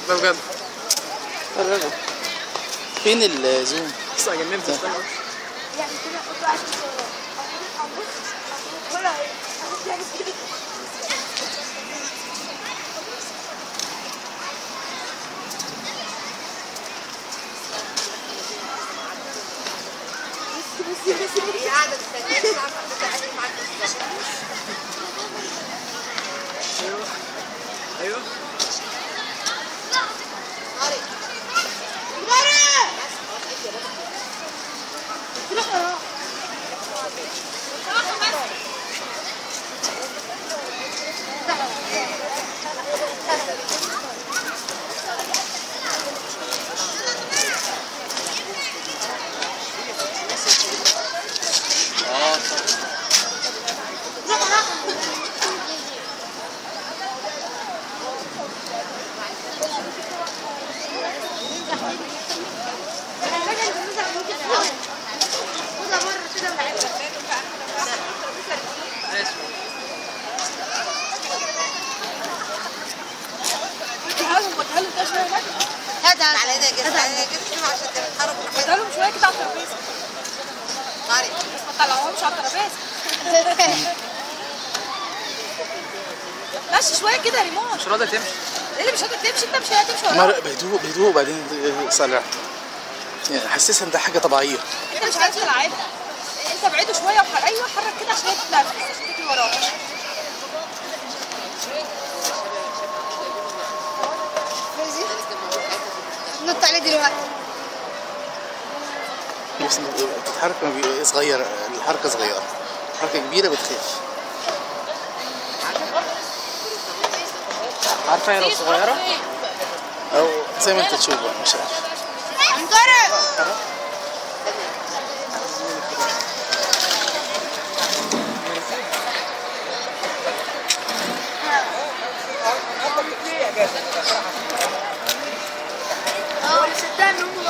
ده بجد فرغه فين الزوم؟ بس جننت استنى يعني كده احط عشان ولا يعني كده هي قاعده تستناك مش عارفه تتعامل معاك ازاي ايوه ايوه طارق اه هذا على هنا كده على كده عشان تتحرك براحتك لهم شويه كده على الترابيزه طارق بس ما تطلعوهمش على الترابيزه مشي شويه كده يا ريمون مش راضيه تمشي ايه اللي مش قادر تمشي انت مش هتمشي ولا مر بهدوء بهدوء وبعدين سرع يعني حسسها ان ده حاجه طبيعيه انت مش عارف تلعبها انت بعيده شويه وحر... ايوه حرك كده عشان هي تتنفس عشان تجري وراك نط عليه دلوقتي بس بتتحرك لما بيبقى صغير الحركه صغيره حركه كبيره بتخاف عارفه هي لو صغيره او زي ما انت تشوف بقى مش عارف انطرق اه صدقني هم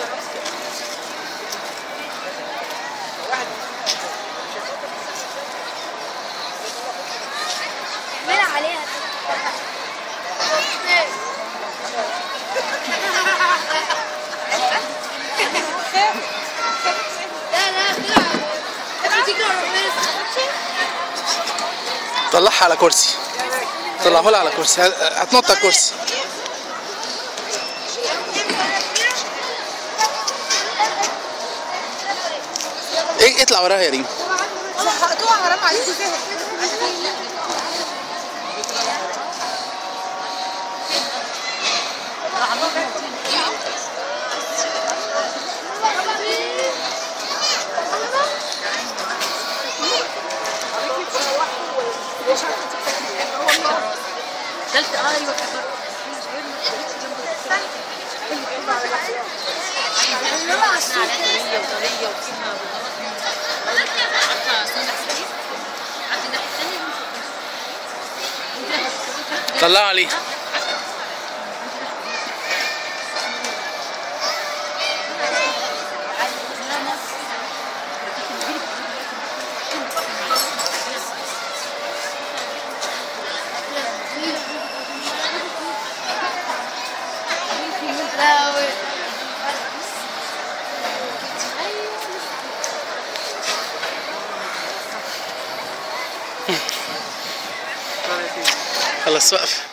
مين عليها لا لا طلع تجري ورا ربنا طلعها على كرسي طلعه لها على كرسي هتنط على الكرسي ايه اطلع وراها يا ريم زهقتوها حرام عليكم فيها قلت ايوه طلعوا عليه لا خلاص وقف